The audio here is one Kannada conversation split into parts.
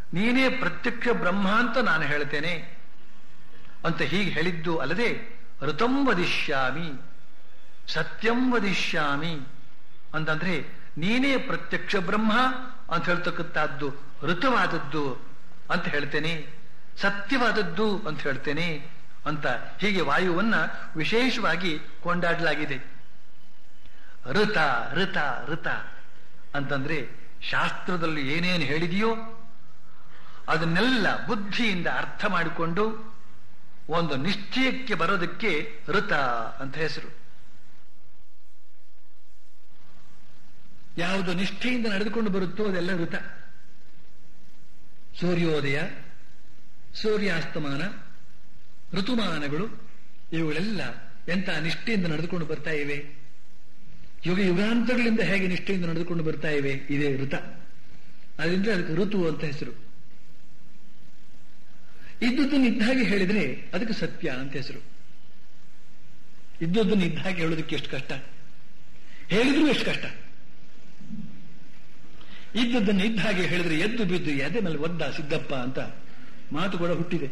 ನೀನೇ ಪ್ರತ್ಯಕ್ಷ ಬ್ರಹ್ಮ ಅಂತ ನಾನು ಹೇಳ್ತೇನೆ ಅಂತ ಹೀಗೆ ಹೇಳಿದ್ದು ಅಲ್ಲದೆ ಋತಂ ವದಿಷ್ಯಾಮಿ ಸತ್ಯಂ ವದಿಷ್ಯಾಮಿ ಅಂತಂದ್ರೆ ನೀನೇ ಪ್ರತ್ಯಕ್ಷ ಬ್ರಹ್ಮ ಅಂತ ಹೇಳ್ತಕ್ಕಂಥದ್ದು ಋತುವಾದದ್ದು ಅಂತ ಹೇಳ್ತೇನೆ ಸತ್ಯವಾದದ್ದು ಅಂತ ಹೇಳ್ತೇನೆ ಅಂತ ಹೀಗೆ ವಾಯುವನ್ನ ವಿಶೇಷವಾಗಿ ಕೊಂಡಾಡಲಾಗಿದೆ ಋತ ಋತ ಋತ ಅಂತಂದ್ರೆ ಶಾಸ್ತ್ರದಲ್ಲಿ ಏನೇನು ಹೇಳಿದೆಯೋ ಅದನ್ನೆಲ್ಲ ಬುದ್ಧಿಯಿಂದ ಅರ್ಥ ಮಾಡಿಕೊಂಡು ಒಂದು ನಿಶ್ಚಯಕ್ಕೆ ಬರೋದಕ್ಕೆ ಋತ ಅಂತ ಹೆಸರು ಯಾವುದು ನಿಷ್ಠೆಯಿಂದ ನಡೆದುಕೊಂಡು ಬರುತ್ತೋ ಅದೆಲ್ಲ ಋತ ಸೂರ್ಯೋದಯ ಸೂರ್ಯಾಸ್ತಮಾನ ಋತುಮಾನಗಳು ಇವುಗಳೆಲ್ಲ ಎಂತ ನಿಷ್ಠೆಯಿಂದ ನಡೆದುಕೊಂಡು ಬರ್ತಾ ಇವೆ ಯುಗ ಯುಗಾಂತರಗಳಿಂದ ಹೇಗೆ ನಿಷ್ಠೆಯಿಂದ ನಡೆದುಕೊಂಡು ಬರ್ತಾ ಇವೆ ಇದೇ ಋತ ಅದರಿಂದ ಅದಕ್ಕೆ ಋತು ಅಂತ ಹೆಸರು ಇದ್ದದ್ದನ್ನು ಇದ್ದ ಹಾಗೆ ಹೇಳಿದ್ರೆ ಅದಕ್ಕೆ ಸತ್ಯ ಅಂತ ಹೆಸರು ಇದ್ದದ್ದನ್ನು ಇದ್ದ ಹಾಗೆ ಹೇಳೋದಕ್ಕೆ ಎಷ್ಟು ಕಷ್ಟ ಹೇಳಿದ್ರು ಎಷ್ಟು ಕಷ್ಟ ಇದ್ದದ್ದನ್ನು ಇದ್ದ ಹಾಗೆ ಹೇಳಿದ್ರೆ ಎದ್ದು ಬಿದ್ದು ಎದೆ ಮೇಲೆ ಒದ್ದ ಸಿದ್ದಪ್ಪ ಅಂತ ಮಾತು ಕೂಡ ಹುಟ್ಟಿದೆ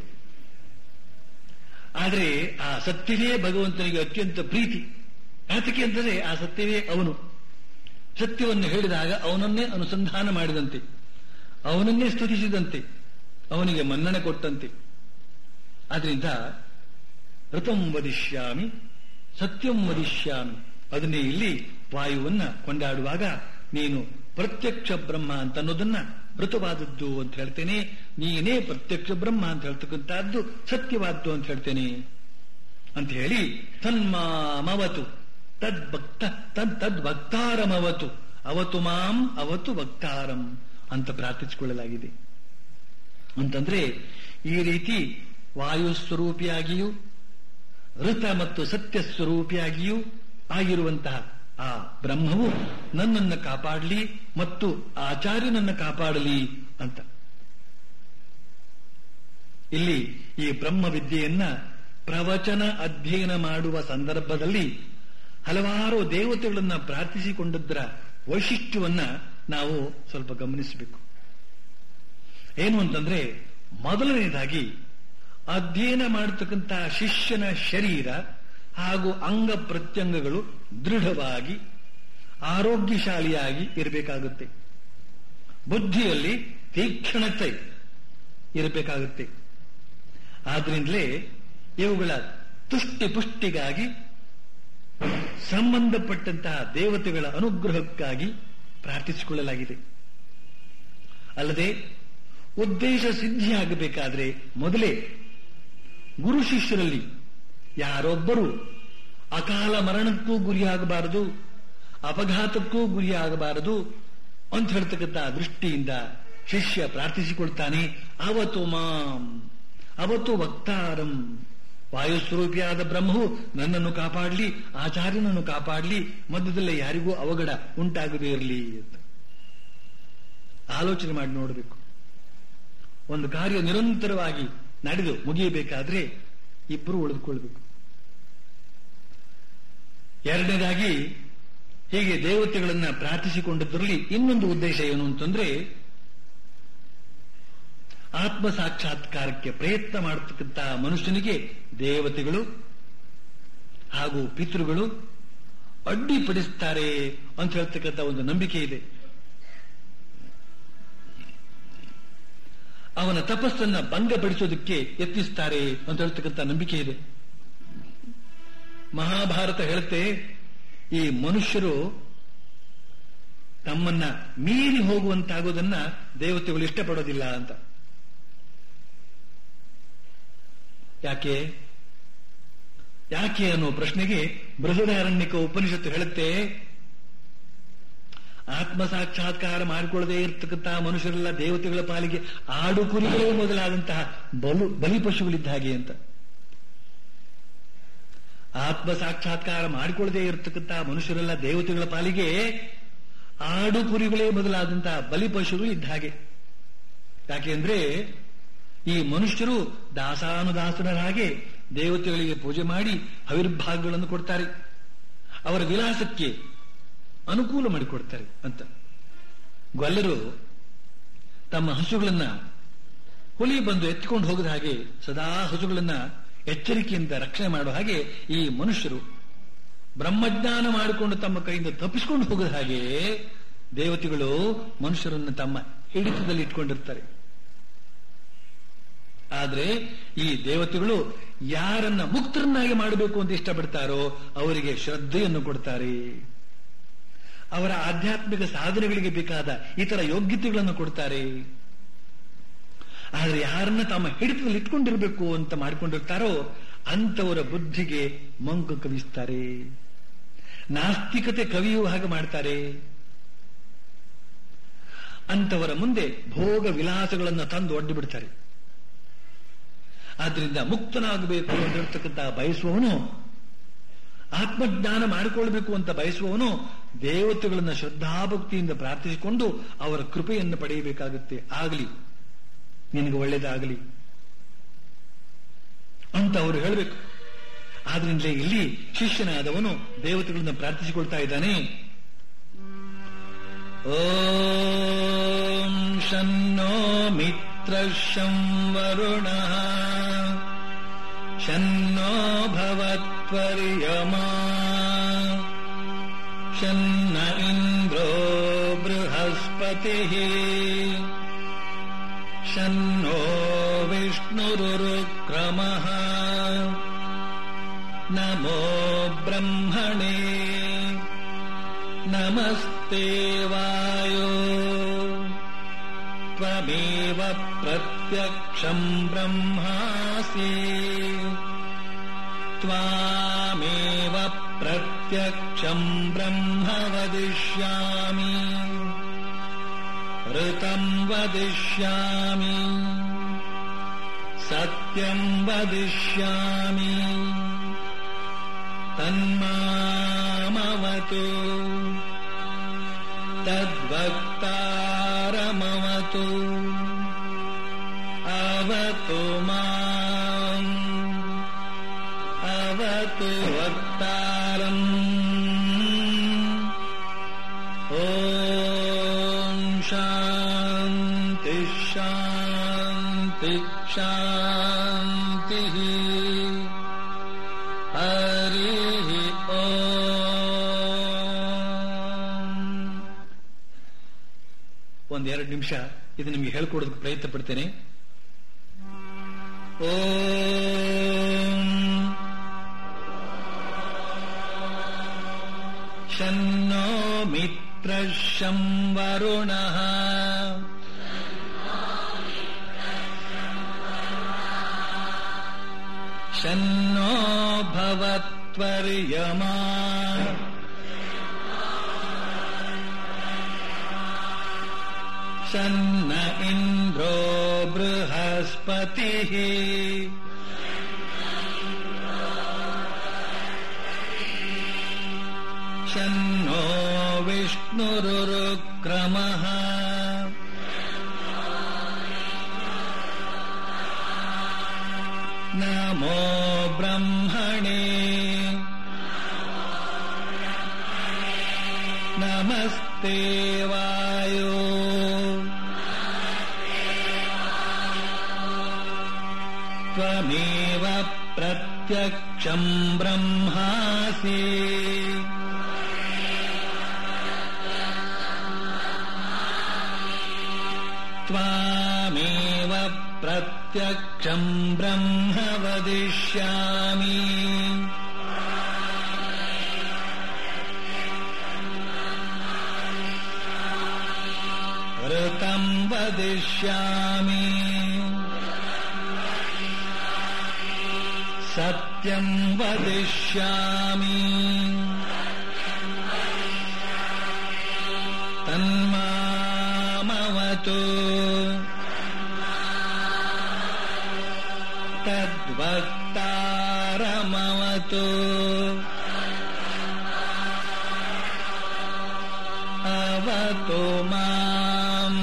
ಆದರೆ ಆ ಸತ್ಯವೇ ಭಗವಂತನಿಗೆ ಅತ್ಯಂತ ಪ್ರೀತಿ ಯಾತಕ್ಕೆ ಅಂತಂದ್ರೆ ಆ ಸತ್ಯವೇ ಅವನು ಸತ್ಯವನ್ನು ಹೇಳಿದಾಗ ಅವನನ್ನೇ ಅನುಸಂಧಾನ ಮಾಡಿದಂತೆ ಅವನನ್ನೇ ಸ್ತುತಿಸಿದಂತೆ ಅವನಿಗೆ ಮನ್ನಣೆ ಕೊಟ್ಟಂತೆ ಆದ್ರಿಂದ ಋತಂ ವದಿಷ್ಯಾಮಿ ಸತ್ಯಂ ವದಿಷ್ಯಾಮಿ ಅದನ್ನೇ ಇಲ್ಲಿ ವಾಯುವನ್ನ ಕೊಂಡಾಡುವಾಗ ನೀನು ಪ್ರತ್ಯಕ್ಷ ಬ್ರಹ್ಮ ಅಂತ ಅನ್ನೋದನ್ನ ಋತುವಾದದ್ದು ಅಂತ ಹೇಳ್ತೇನೆ ನೀನೇ ಪ್ರತ್ಯಕ್ಷ ಬ್ರಹ್ಮ ಅಂತ ಹೇಳ್ತಕ್ಕಂಥದ್ದು ಸತ್ಯವಾದ್ದು ಅಂತ ಹೇಳ್ತೇನೆ ಅಂತ ಹೇಳಿ ತನ್ಮಾಮವತು ತದ್ಭಕ್ತ ತದ್ ತದ್ಭಕ್ತಾರಮವತು ಅವತು ಮಾಂ ಅವತು ವಕ್ತಾರಂ ಅಂತ ಪ್ರಾರ್ಥಿಸಿಕೊಳ್ಳಲಾಗಿದೆ ಅಂತಂದ್ರೆ ಈ ರೀತಿ ವಾಯು ಸ್ವರೂಪಿಯಾಗಿಯೂ ಋತ ಮತ್ತು ಸತ್ಯ ಸ್ವರೂಪಿಯಾಗಿಯೂ ಆಗಿರುವಂತಹ ಆ ಬ್ರಹ್ಮವು ನನ್ನನ್ನು ಕಾಪಾಡಲಿ ಮತ್ತು ಆಚಾರ್ಯನನ್ನು ಕಾಪಾಡಲಿ ಅಂತ ಇಲ್ಲಿ ಈ ಬ್ರಹ್ಮ ವಿದ್ಯೆಯನ್ನ ಪ್ರವಚನ ಅಧ್ಯಯನ ಮಾಡುವ ಸಂದರ್ಭದಲ್ಲಿ ಹಲವಾರು ದೇವತೆಗಳನ್ನ ಪ್ರಾರ್ಥಿಸಿಕೊಂಡದ್ರ ವೈಶಿಷ್ಟ್ಯವನ್ನ ನಾವು ಸ್ವಲ್ಪ ಗಮನಿಸಬೇಕು ಏನು ಅಂತಂದ್ರೆ ಮೊದಲನೇದಾಗಿ ಅಧ್ಯಯನ ಮಾಡತಕ್ಕಂಥ ಶಿಷ್ಯನ ಶರೀರ ಹಾಗೂ ಅಂಗ ಪ್ರತ್ಯಂಗಗಳು ದೃಢವಾಗಿ ಆರೋಗ್ಯಶಾಲಿಯಾಗಿ ಇರಬೇಕಾಗುತ್ತೆ ಬುದ್ಧಿಯಲ್ಲಿ ತೀಕ್ಷ್ಣತೆ ಇರಬೇಕಾಗುತ್ತೆ ಆದ್ರಿಂದಲೇ ಇವುಗಳ ತುಷ್ಟಿ ಪುಷ್ಟಿಗಾಗಿ ಸಂಬಂಧಪಟ್ಟಂತಹ ದೇವತೆಗಳ ಅನುಗ್ರಹಕ್ಕಾಗಿ ಪ್ರಾರ್ಥಿಸಿಕೊಳ್ಳಲಾಗಿದೆ ಅಲ್ಲದೆ ಉದ್ದೇಶ ಸಿದ್ಧಿಯಾಗಬೇಕಾದ್ರೆ ಮೊದಲೇ ಗುರು ಶಿಷ್ಯರಲ್ಲಿ ಯಾರೊಬ್ಬರು ಅಕಾಲ ಮರಣಕ್ಕೂ ಗುರಿಯಾಗಬಾರದು ಅಪಘಾತಕ್ಕೂ ಗುರಿಯಾಗಬಾರದು ಅಂತ ಹೇಳ್ತಕ್ಕಂಥ ದೃಷ್ಟಿಯಿಂದ ಶಿಷ್ಯ ಪ್ರಾರ್ಥಿಸಿಕೊಳ್ತಾನೆ ಅವತು ಮಾಂ ಅವತ್ತು ವಕ್ತಾರಂ ವಾಯುಸ್ವರೂಪಿಯಾದ ಬ್ರಹ್ಮವು ನನ್ನನ್ನು ಕಾಪಾಡಲಿ ಆಚಾರ್ಯನನ್ನು ಕಾಪಾಡಲಿ ಮಧ್ಯದಲ್ಲೇ ಯಾರಿಗೂ ಅವಘಡ ಉಂಟಾಗದೇ ಇರಲಿ ಅಂತ ಆಲೋಚನೆ ಮಾಡಿ ನೋಡಬೇಕು ಒಂದು ಕಾರ್ಯ ನಿರಂತರವಾಗಿ ನಡೆದು ಮುಗಿಯಬೇಕಾದ್ರೆ ಇಬ್ಬರು ಉಳಿದುಕೊಳ್ಬೇಕು ಎರಡನೇದಾಗಿ ಹೀಗೆ ದೇವತೆಗಳನ್ನ ಪ್ರಾರ್ಥಿಸಿಕೊಂಡಿದ್ದರಲ್ಲಿ ಇನ್ನೊಂದು ಉದ್ದೇಶ ಏನು ಅಂತಂದ್ರೆ ಆತ್ಮ ಸಾಕ್ಷಾತ್ಕಾರಕ್ಕೆ ಪ್ರಯತ್ನ ಮಾಡತಕ್ಕಂಥ ಮನುಷ್ಯನಿಗೆ ದೇವತೆಗಳು ಹಾಗೂ ಪಿತೃಗಳು ಅಡ್ಡಿಪಡಿಸ್ತಾರೆ ಅಂತ ಹೇಳ್ತಕ್ಕಂಥ ಒಂದು ನಂಬಿಕೆ ಇದೆ ಅವನ ತಪಸ್ಸನ್ನ ಭಂಗಪಡಿಸೋದಕ್ಕೆ ಯತ್ನಿಸ್ತಾರೆ ಅಂತ ಹೇಳ್ತಕ್ಕಂಥ ನಂಬಿಕೆ ಇದೆ ಮಹಾಭಾರತ ಹೇಳುತ್ತೆ ಈ ಮನುಷ್ಯರು ತಮ್ಮನ್ನ ಮೀರಿ ಹೋಗುವಂತಾಗೋದನ್ನ ದೇವತೆಗಳು ಇಷ್ಟಪಡೋದಿಲ್ಲ ಅಂತ ಯಾಕೆ ಯಾಕೆ ಅನ್ನೋ ಪ್ರಶ್ನೆಗೆ ಬೃಹದಾರಣ್ಯಕ ಉಪನಿಷತ್ತು ಹೇಳುತ್ತೆ ಆತ್ಮ ಸಾಕ್ಷಾತ್ಕಾರ ಮಾಡಿಕೊಳ್ಳದೆ ಇರತಕ್ಕಂತಹ ಮನುಷ್ಯರೆಲ್ಲ ದೇವತೆಗಳ ಪಾಲಿಗೆ ಆಡು ಕುರಿಗಳೇ ಮೊದಲಾದಂತಹ ಬಲು ಬಲಿಪಶುಗಳಿದ್ದ ಹಾಗೆ ಅಂತ ಆತ್ಮ ಸಾಕ್ಷಾತ್ಕಾರ ಮಾಡಿಕೊಳ್ಳದೆ ಇರತಕ್ಕಂತಹ ಮನುಷ್ಯರೆಲ್ಲ ದೇವತೆಗಳ ಪಾಲಿಗೆ ಆಡು ಕುರಿಗಳೇ ಮೊದಲಾದಂತಹ ಬಲಿಪಶುಗಳು ಇದ್ದ ಹಾಗೆ ಯಾಕೆ ಅಂದ್ರೆ ಈ ಮನುಷ್ಯರು ದಾಸಾನುದಾಸರ ಹಾಗೆ ದೇವತೆಗಳಿಗೆ ಪೂಜೆ ಮಾಡಿ ಹವಿರ್ಭಾಗಗಳನ್ನು ಕೊಡ್ತಾರೆ ಅವರ ವಿಲಾಸಕ್ಕೆ ಅನುಕೂಲ ಮಾಡಿಕೊಡ್ತಾರೆ ಅಂತ ಗೊಲ್ಲರು ತಮ್ಮ ಹಸುಗಳನ್ನ ಹುಲಿ ಬಂದು ಎತ್ತಿಕೊಂಡು ಹೋಗದ ಹಾಗೆ ಸದಾ ಹಸುಗಳನ್ನ ಎಚ್ಚರಿಕೆಯಿಂದ ರಕ್ಷಣೆ ಮಾಡುವ ಹಾಗೆ ಈ ಮನುಷ್ಯರು ಬ್ರಹ್ಮಜ್ಞಾನ ಮಾಡಿಕೊಂಡು ತಮ್ಮ ಕೈಯಿಂದ ತಪ್ಪಿಸಿಕೊಂಡು ಹೋಗದ ಹಾಗೆ ದೇವತೆಗಳು ಮನುಷ್ಯರನ್ನು ತಮ್ಮ ಹಿಡಿತದಲ್ಲಿ ಇಟ್ಕೊಂಡಿರ್ತಾರೆ ಆದ್ರೆ ಈ ದೇವತೆಗಳು ಯಾರನ್ನ ಮುಕ್ತರನ್ನಾಗಿ ಮಾಡಬೇಕು ಅಂತ ಇಷ್ಟಪಡ್ತಾರೋ ಅವರಿಗೆ ಶ್ರದ್ಧೆಯನ್ನು ಕೊಡ್ತಾರೆ ಅವರ ಆಧ್ಯಾತ್ಮಿಕ ಸಾಧನೆಗಳಿಗೆ ಬೇಕಾದ ಇತರ ಯೋಗ್ಯತೆಗಳನ್ನು ಕೊಡ್ತಾರೆ ಆದ್ರೆ ಯಾರನ್ನ ತಮ್ಮ ಹಿಡಿತದಲ್ಲಿ ಇಟ್ಕೊಂಡಿರ್ಬೇಕು ಅಂತ ಮಾಡಿಕೊಂಡಿರ್ತಾರೋ ಅಂತವರ ಬುದ್ಧಿಗೆ ಮಂಕು ಕವಿಸ್ತಾರೆ ನಾಸ್ತಿಕತೆ ಕವಿಯುವ ಹಾಗೆ ಮಾಡ್ತಾರೆ ಅಂತವರ ಮುಂದೆ ಭೋಗ ವಿಲಾಸಗಳನ್ನು ತಂದು ಒಡ್ಡು ಬಿಡ್ತಾರೆ ಆದ್ರಿಂದ ಮುಕ್ತನಾಗಬೇಕು ಅಂತಿರ್ತಕ್ಕಂಥ ಬಯಸುವವನು ಆತ್ಮಜ್ಞಾನ ಮಾಡಿಕೊಳ್ಬೇಕು ಅಂತ ಬಯಸುವವನು ದೇವತೆಗಳನ್ನ ಶ್ರದ್ಧಾಭಕ್ತಿಯಿಂದ ಪ್ರಾರ್ಥಿಸಿಕೊಂಡು ಅವರ ಕೃಪೆಯನ್ನು ಪಡೆಯಬೇಕಾಗುತ್ತೆ ಆಗಲಿ ನಿನಗೆ ಒಳ್ಳೇದಾಗಲಿ ಅಂತ ಅವರು ಹೇಳಬೇಕು ಆದ್ರಿಂದಲೇ ಇಲ್ಲಿ ಶಿಷ್ಯನಾದವನು ದೇವತೆಗಳನ್ನ ಪ್ರಾರ್ಥಿಸಿಕೊಳ್ತಾ ಇದ್ದಾನೆ ಓಂ ಶನ್ನೋ ಮಿತ್ರ ಶಂ ವರುಣ ಶನ್ನೋ ಭವತ್ವರ್ಯಮಾ ಶನ್ನ ಇಂದ್ರೋ ಬೃಹಸ್ಪತಿ ಶನ್ನೋ ವಿಷ್ಣುರುರುಕ್ರಮಃ ನಮೋ ಬ್ರಹ್ಮಣೇ ನಮಸ್ತೆ ವಾಯೋ त्वमेव प्रत्यक्षम् ब्रह्मासि त्वामेव प्रत्यक्षम् ब्रह्म वदिष्यामि ऋतम् वदिष्यामि सत्यम् वदिष्यामि तन्मामवतु तद्वक्तारमवतु अवतु माम् अवतु वक्तारम् ॐ शान्ति शान्ति शान्तिः हरिः ಓಂ ಒಂದೆರಡು ನಿಮಿಷ ಇದು ನಿಮಗೆ ಹೇಳ್ಕೊಡೋದಕ್ಕೆ ಪ್ರಯತ್ನ ಪಡ್ತೇನೆ ಓಂ ಶನ್ನೋ ಮಿತ್ರ ಶಂ ವರುಣಃ ಶನ್ನೋ ಭವತ್ವರ್ಯಮಾ शन्न इन्द्रो बृहस्पतिः शन्नो विष्णुरुरुक्रमः नमो ब्रह्मणे नमस्ते वायो त्वमेव प्रत्यक्षम् ब्रह्मासि त्वामेव प्रत्यक्षम् ब्रह्म वदिष्यामि ऋतम् वदिष्यामि सत्यम् वदिष्यामि तन्मामवतु तद्वक्तारमवतु अवतु माम्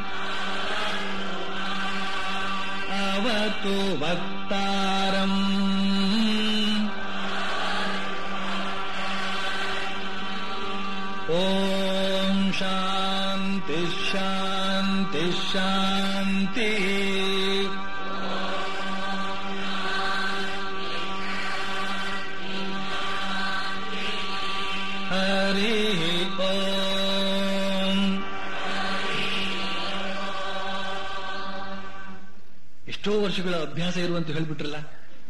अवतु वक्तारम् ॐ शान्ति शान्ति ಶಾಂತಿ ಹರಿ ಓಂ ಎಷ್ಟೋ ವರ್ಷಗಳ ಅಭ್ಯಾಸ ಇರುವಂತ ಹೇಳ್ಬಿಟ್ರಲ್ಲ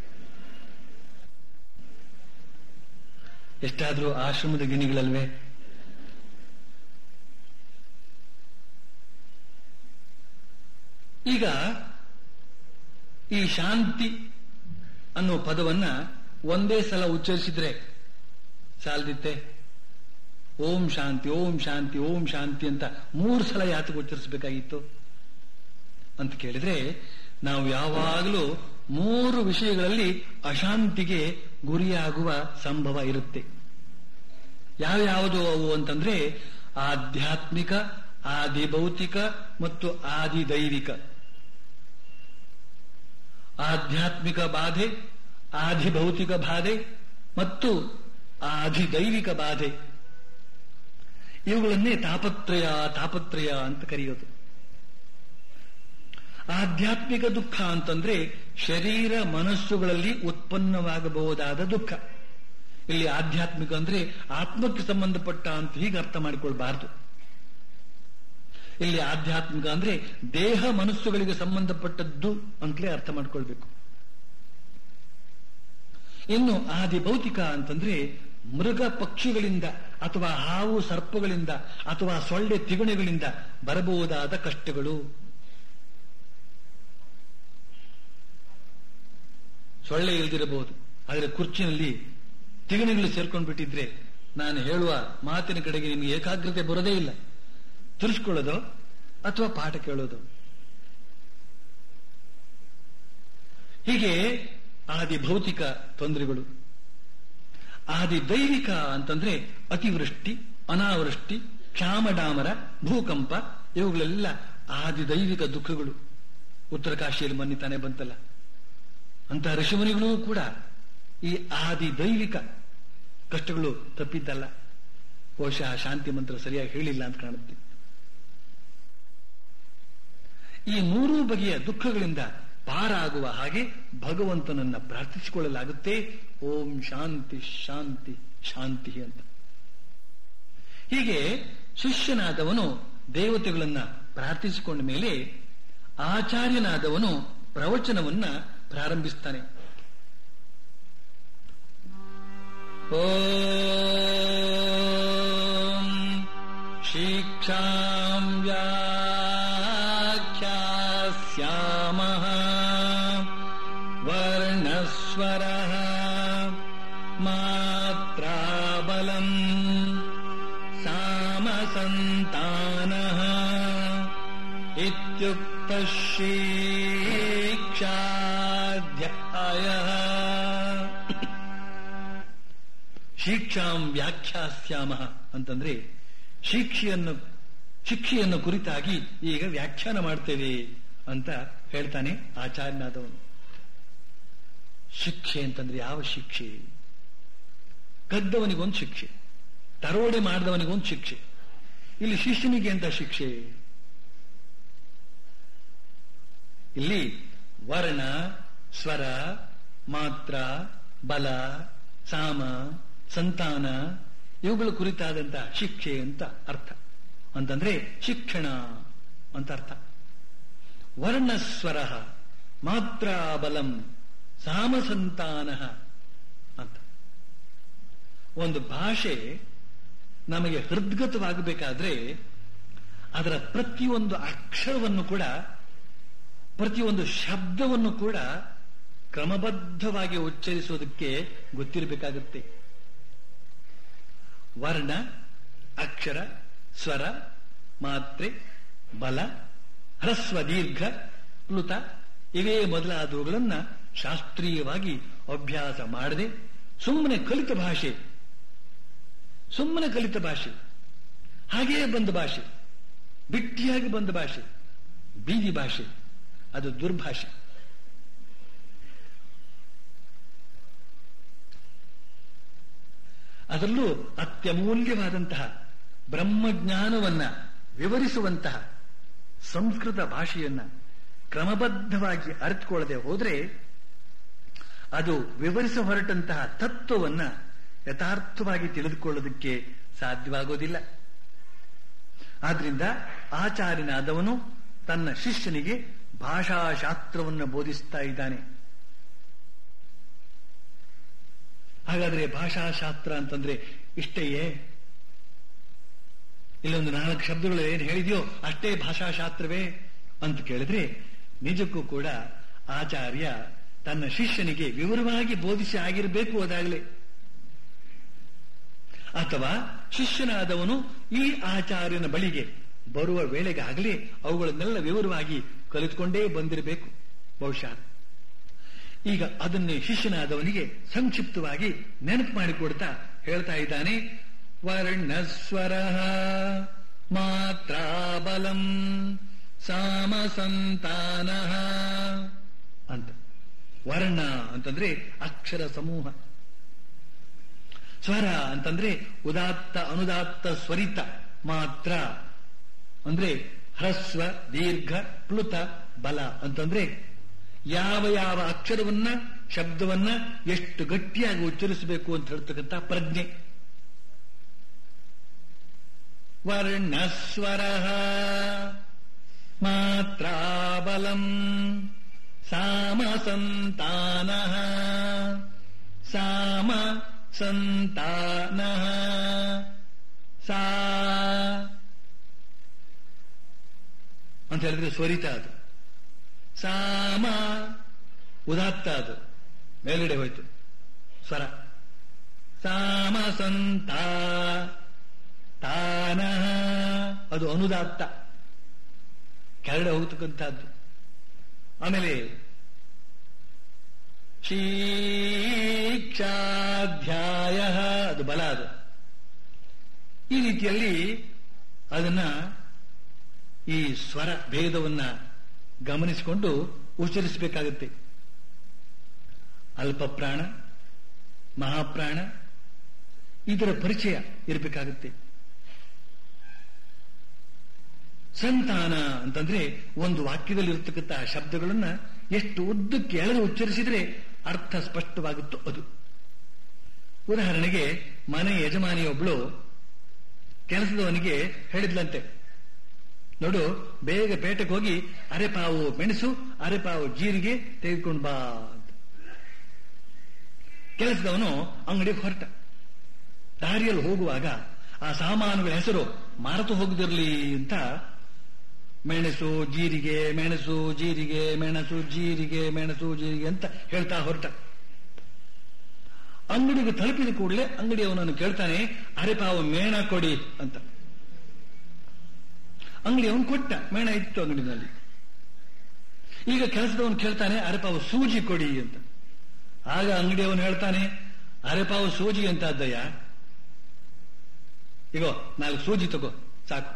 ಎಷ್ಟಾದ್ರೂ ಆಶ್ರಮದ ಗಿಣಿಗಳಲ್ವೇ ಈಗ ಈ ಶಾಂತಿ ಅನ್ನೋ ಪದವನ್ನ ಒಂದೇ ಸಲ ಉಚ್ಚರಿಸಿದ್ರೆ ಸಾಲದಿತ್ತೆ ಓಂ ಶಾಂತಿ ಓಂ ಶಾಂತಿ ಓಂ ಶಾಂತಿ ಅಂತ ಮೂರು ಸಲ ಯಾತಕ್ಕೆ ಉಚ್ಚರಿಸಬೇಕಾಗಿತ್ತು ಅಂತ ಕೇಳಿದ್ರೆ ನಾವು ಯಾವಾಗಲೂ ಮೂರು ವಿಷಯಗಳಲ್ಲಿ ಅಶಾಂತಿಗೆ ಗುರಿಯಾಗುವ ಸಂಭವ ಇರುತ್ತೆ ಯಾವ್ಯಾವುದು ಅವು ಅಂತಂದ್ರೆ ಆಧ್ಯಾತ್ಮಿಕ ಆದಿ ಭೌತಿಕ ಮತ್ತು ಆದಿ ದೈವಿಕ ಆಧ್ಯಾತ್ಮಿಕ ಬಾಧೆ ಆದಿ ಭೌತಿಕ ಬಾಧೆ ಮತ್ತು ಆದಿ ದೈವಿಕ ಬಾಧೆ ಇವುಗಳನ್ನೇ ತಾಪತ್ರಯ ತಾಪತ್ರಯ ಅಂತ ಕರೆಯೋದು ಆಧ್ಯಾತ್ಮಿಕ ದುಃಖ ಅಂತಂದ್ರೆ ಶರೀರ ಮನಸ್ಸುಗಳಲ್ಲಿ ಉತ್ಪನ್ನವಾಗಬಹುದಾದ ದುಃಖ ಇಲ್ಲಿ ಆಧ್ಯಾತ್ಮಿಕ ಅಂದ್ರೆ ಆತ್ಮಕ್ಕೆ ಸಂಬಂಧಪಟ್ಟ ಅಂತ ಹೀಗೆ ಅರ್ಥ ಮಾಡಿಕೊಳ್ಬಾರ್ದು ಇಲ್ಲಿ ಆಧ್ಯಾತ್ಮಿಕ ಅಂದ್ರೆ ದೇಹ ಮನಸ್ಸುಗಳಿಗೆ ಸಂಬಂಧಪಟ್ಟದ್ದು ಅಂತಲೇ ಅರ್ಥ ಮಾಡ್ಕೊಳ್ಬೇಕು ಇನ್ನು ಆದಿ ಭೌತಿಕ ಅಂತಂದ್ರೆ ಮೃಗ ಪಕ್ಷಿಗಳಿಂದ ಅಥವಾ ಹಾವು ಸರ್ಪಗಳಿಂದ ಅಥವಾ ಸೊಳ್ಳೆ ತಿಗಣೆಗಳಿಂದ ಬರಬಹುದಾದ ಕಷ್ಟಗಳು ಸೊಳ್ಳೆ ಇಲ್ದಿರಬಹುದು ಆದರೆ ಕುರ್ಚಿನಲ್ಲಿ ತಿಗಣೆಗಳು ಸೇರ್ಕೊಂಡು ಬಿಟ್ಟಿದ್ರೆ ನಾನು ಹೇಳುವ ಮಾತಿನ ಕಡೆಗೆ ನಿಮಗೆ ಏಕಾಗ್ರತೆ ಬರೋದೇ ಇಲ್ಲ ತುರಿಸ್ಕೊಳ್ಳೋದು ಅಥವಾ ಪಾಠ ಕೇಳೋದು ಹೀಗೆ ಆದಿ ಭೌತಿಕ ತೊಂದರೆಗಳು ಆದಿ ದೈವಿಕ ಅಂತಂದ್ರೆ ಅತಿವೃಷ್ಟಿ ಅನಾವೃಷ್ಟಿ ಕ್ಷಾಮಡಾಮರ ಭೂಕಂಪ ಇವುಗಳೆಲ್ಲ ಆದಿ ದೈವಿಕ ದುಃಖಗಳು ಉತ್ತರ ಕಾಶಿಯಲ್ಲಿ ಮೊನ್ನೆ ತಾನೇ ಬಂತಲ್ಲ ಅಂತಹ ಋಷಿಮುನಿಗಳೂ ಕೂಡ ಈ ಆದಿ ದೈವಿಕ ಕಷ್ಟಗಳು ತಪ್ಪಿದ್ದಲ್ಲ ಬಹುಶಃ ಶಾಂತಿ ಮಂತ್ರ ಸರಿಯಾಗಿ ಹೇಳಿಲ್ಲ ಅಂತ ಕಾಣುತ್ತೆ ಈ ಮೂರೂ ಬಗೆಯ ದುಃಖಗಳಿಂದ ಪಾರಾಗುವ ಹಾಗೆ ಭಗವಂತನನ್ನ ಪ್ರಾರ್ಥಿಸಿಕೊಳ್ಳಲಾಗುತ್ತೆ ಓಂ ಶಾಂತಿ ಶಾಂತಿ ಶಾಂತಿ ಅಂತ ಹೀಗೆ ಶಿಷ್ಯನಾದವನು ದೇವತೆಗಳನ್ನ ಪ್ರಾರ್ಥಿಸಿಕೊಂಡ ಮೇಲೆ ಆಚಾರ್ಯನಾದವನು ಪ್ರವಚನವನ್ನ ಪ್ರಾರಂಭಿಸ್ತಾನೆ ಓಂ ಶಿಕ್ಷಾಂ ವ್ಯಾಖ್ಯಾಸ್ಯಾಮಃ ವರ್ಣಸ್ವರಃ ಮಾತ್ರಾಬಲಂ ಸಾಮಸಂತಾನಃ ಇತ್ಯುಕ್ತ ಶಿಕ್ಷಾಧ್ಯಾಯಃ ಶಿಕ್ಷಾಂ ವ್ಯಾಖ್ಯಾಸ್ಯಾಮ ಅಂತಂದ್ರೆ ಶಿಕ್ಷೆಯನ್ನು ಶಿಕ್ಷೆಯನ್ನು ಕುರಿತಾಗಿ ಈಗ ವ್ಯಾಖ್ಯಾನ ಮಾಡ್ತೇವೆ ಅಂತ ಹೇಳ್ತಾನೆ ಆಚಾರ್ಯನಾದವನು ಶಿಕ್ಷೆ ಅಂತಂದ್ರೆ ಯಾವ ಶಿಕ್ಷೆ ಕದ್ದವನಿಗೊಂದು ಶಿಕ್ಷೆ ತರೋಡೆ ಮಾಡಿದವನಿಗೊಂದು ಶಿಕ್ಷೆ ಇಲ್ಲಿ ಶಿಷ್ಯನಿಗೆ ಅಂತ ಶಿಕ್ಷೆ ಇಲ್ಲಿ ವರ್ಣ ಸ್ವರ ಮಾತ್ರ ಬಲ ಸಾಮ ಸಂತಾನ ಇವುಗಳ ಕುರಿತಾದಂತಹ ಶಿಕ್ಷೆ ಅಂತ ಅರ್ಥ ಅಂತಂದ್ರೆ ಶಿಕ್ಷಣ ಅಂತ ಅರ್ಥ ವರ್ಣಸ್ವರ ಮಾತ್ರ ಬಲಂ ಸಾಮ ಸಂತಾನ ಅಂತ ಒಂದು ಭಾಷೆ ನಮಗೆ ಹೃದ್ಗತವಾಗಬೇಕಾದ್ರೆ ಅದರ ಪ್ರತಿಯೊಂದು ಅಕ್ಷರವನ್ನು ಕೂಡ ಪ್ರತಿಯೊಂದು ಶಬ್ದವನ್ನು ಕೂಡ ಕ್ರಮಬದ್ಧವಾಗಿ ಉಚ್ಚರಿಸೋದಕ್ಕೆ ಗೊತ್ತಿರಬೇಕಾಗುತ್ತೆ ವರ್ಣ ಅಕ್ಷರ ಸ್ವರ ಮಾತ್ರೆ ಬಲ ಹ್ರಸ್ವ ದೀರ್ಘ ಪ್ಲುತ ಇವೇ ಮೊದಲಾದವುಗಳನ್ನ ಶಾಸ್ತ್ರೀಯವಾಗಿ ಅಭ್ಯಾಸ ಮಾಡದೆ ಸುಮ್ಮನೆ ಕಲಿತ ಭಾಷೆ ಸುಮ್ಮನೆ ಕಲಿತ ಭಾಷೆ ಹಾಗೆಯೇ ಬಂದ ಭಾಷೆ ಬಿಟ್ಟಿಯಾಗಿ ಬಂದ ಭಾಷೆ ಬೀದಿ ಭಾಷೆ ಅದು ದುರ್ಭಾಷೆ ಅದರಲ್ಲೂ ಅತ್ಯಮೂಲ್ಯವಾದಂತಹ ಬ್ರಹ್ಮಜ್ಞಾನವನ್ನ ವಿವರಿಸುವಂತಹ ಸಂಸ್ಕೃತ ಭಾಷೆಯನ್ನ ಕ್ರಮಬದ್ಧವಾಗಿ ಅರಿತುಕೊಳ್ಳದೆ ಹೋದ್ರೆ ಅದು ವಿವರಿಸ ಹೊರಟಂತಹ ತತ್ವವನ್ನ ಯಥಾರ್ಥವಾಗಿ ತಿಳಿದುಕೊಳ್ಳೋದಕ್ಕೆ ಸಾಧ್ಯವಾಗೋದಿಲ್ಲ ಆದ್ರಿಂದ ಆಚಾರ್ಯನಾದವನು ತನ್ನ ಶಿಷ್ಯನಿಗೆ ಭಾಷಾಶಾಸ್ತ್ರವನ್ನು ಬೋಧಿಸ್ತಾ ಇದ್ದಾನೆ ಹಾಗಾದ್ರೆ ಭಾಷಾಶಾಸ್ತ್ರ ಅಂತಂದ್ರೆ ಇಷ್ಟೆಯೇ ಇಲ್ಲೊಂದು ನಾಲ್ಕು ಶಬ್ದಗಳು ಏನು ಹೇಳಿದೆಯೋ ಅಷ್ಟೇ ಭಾಷಾಶಾಸ್ತ್ರವೇ ಅಂತ ಕೇಳಿದ್ರೆ ನಿಜಕ್ಕೂ ಕೂಡ ಆಚಾರ್ಯ ತನ್ನ ಶಿಷ್ಯನಿಗೆ ವಿವರವಾಗಿ ಬೋಧಿಸಿ ಆಗಿರಬೇಕು ಅದಾಗಲೇ ಅಥವಾ ಶಿಷ್ಯನಾದವನು ಈ ಆಚಾರ್ಯನ ಬಳಿಗೆ ಬರುವ ವೇಳೆಗಾಗಲೇ ಅವುಗಳನ್ನೆಲ್ಲ ವಿವರವಾಗಿ ಕಲಿತುಕೊಂಡೇ ಬಂದಿರಬೇಕು ಬಹುಶಃ ಈಗ ಅದನ್ನೇ ಶಿಷ್ಯನಾದವನಿಗೆ ಸಂಕ್ಷಿಪ್ತವಾಗಿ ನೆನಪು ಮಾಡಿಕೊಡ್ತಾ ಹೇಳ್ತಾ ಇದ್ದಾನೆ ವರ್ಣಸ್ವರ ಮಾತ್ರಾಬಲಂ ಸಾಮಸಂತಾನ ಅಂತ ವರ್ಣ ಅಂತಂದ್ರೆ ಅಕ್ಷರ ಸಮೂಹ ಸ್ವರ ಅಂತಂದ್ರೆ ಉದಾತ್ತ ಅನುದಾತ್ತ ಸ್ವರಿತ ಮಾತ್ರ ಅಂದ್ರೆ ಹ್ರಸ್ವ ದೀರ್ಘ ಪ್ಲುತ ಬಲ ಅಂತಂದ್ರೆ ಯಾವ ಯಾವ ಅಕ್ಷರವನ್ನ ಶಬ್ದವನ್ನ ಎಷ್ಟು ಗಟ್ಟಿಯಾಗಿ ಉಚ್ಚರಿಸಬೇಕು ಅಂತ ಹೇಳ್ತಕ್ಕಂಥ ಪ್ರಜ್ಞೆ ವರ್ಣಸ್ವರ ಮಾತ್ರಾಬಲಂ ಸಾಮಸಂತಾನ ಸಾಮ ಸಂತಾನ ಸಾ ಅಂತ ಹೇಳಿದ್ರೆ ಸ್ವರಿತ ಅದು ಸಾಮ ಉದಾತ್ತ ಅದು ಮೇಲ್ಗಡೆ ಹೋಯ್ತು ಸ್ವರ ಸಾಮ ಸಂತ ತಾನ ಅದು ಅನುದಾತ್ತ ಕೆಳಗಡೆ ಹೋಗ್ತಕ್ಕಂಥದ್ದು ಆಮೇಲೆ ಶೀಕ್ಷಾಧ್ಯಾಯ ಅದು ಬಲ ಅದು ಈ ರೀತಿಯಲ್ಲಿ ಅದನ್ನ ಈ ಸ್ವರ ಭೇದವನ್ನ ಗಮನಿಸಿಕೊಂಡು ಉಚ್ಚರಿಸಬೇಕಾಗುತ್ತೆ ಅಲ್ಪ ಪ್ರಾಣ ಮಹಾಪ್ರಾಣ ಇದರ ಪರಿಚಯ ಇರಬೇಕಾಗುತ್ತೆ ಸಂತಾನ ಅಂತಂದ್ರೆ ಒಂದು ವಾಕ್ಯದಲ್ಲಿ ಇರತಕ್ಕಂತಹ ಶಬ್ದಗಳನ್ನ ಎಷ್ಟು ಉದ್ದಕ್ಕೆ ಎಳೆದು ಉಚ್ಚರಿಸಿದ್ರೆ ಅರ್ಥ ಸ್ಪಷ್ಟವಾಗುತ್ತೋ ಅದು ಉದಾಹರಣೆಗೆ ಮನೆ ಯಜಮಾನಿಯೊಬ್ಳು ಕೆಲಸದವನಿಗೆ ಹೇಳಿದ್ಲಂತೆ ನೋಡು ಬೇಗ ಪೇಟೆಗೆ ಹೋಗಿ ಅರೆಪಾವು ಮೆಣಸು ಅರೆಪಾವು ಜೀರಿಗೆ ತೆಗೆದುಕೊಂಡು ಬಾ ಅಂತ ಕೆಲಸದವನು ಅಂಗಡಿಗೆ ಹೊರಟ ದಾರಿಯಲ್ಲಿ ಹೋಗುವಾಗ ಆ ಸಾಮಾನುಗಳ ಹೆಸರು ಮಾರತು ಹೋಗದಿರಲಿ ಅಂತ ಮೆಣಸು ಜೀರಿಗೆ ಮೆಣಸು ಜೀರಿಗೆ ಮೆಣಸು ಜೀರಿಗೆ ಮೆಣಸು ಜೀರಿಗೆ ಅಂತ ಹೇಳ್ತಾ ಹೊರಟ ಅಂಗಡಿಗೆ ತಲುಪಿದ ಕೂಡಲೇ ಅಂಗಡಿಯವನನ್ನು ಕೇಳ್ತಾನೆ ಅರೆಪಾವು ಮೇಣ ಕೊಡಿ ಅಂತ ಅಂಗಡಿಯವನು ಕೊಟ್ಟ ಮೇಣ ಇತ್ತು ಅಂಗಡಿನಲ್ಲಿ ಈಗ ಕೆಲಸದವನು ಕೇಳ್ತಾನೆ ಅರೆಪಾವು ಸೂಜಿ ಕೊಡಿ ಅಂತ ಆಗ ಅಂಗಡಿಯವನು ಹೇಳ್ತಾನೆ ಅರೆಪಾವು ಸೂಜಿ ಅಂತ ಅದ್ದಯ್ಯ ಇಗೋ ನಾಲ್ಕು ಸೂಜಿ ತಗೋ ಸಾಕು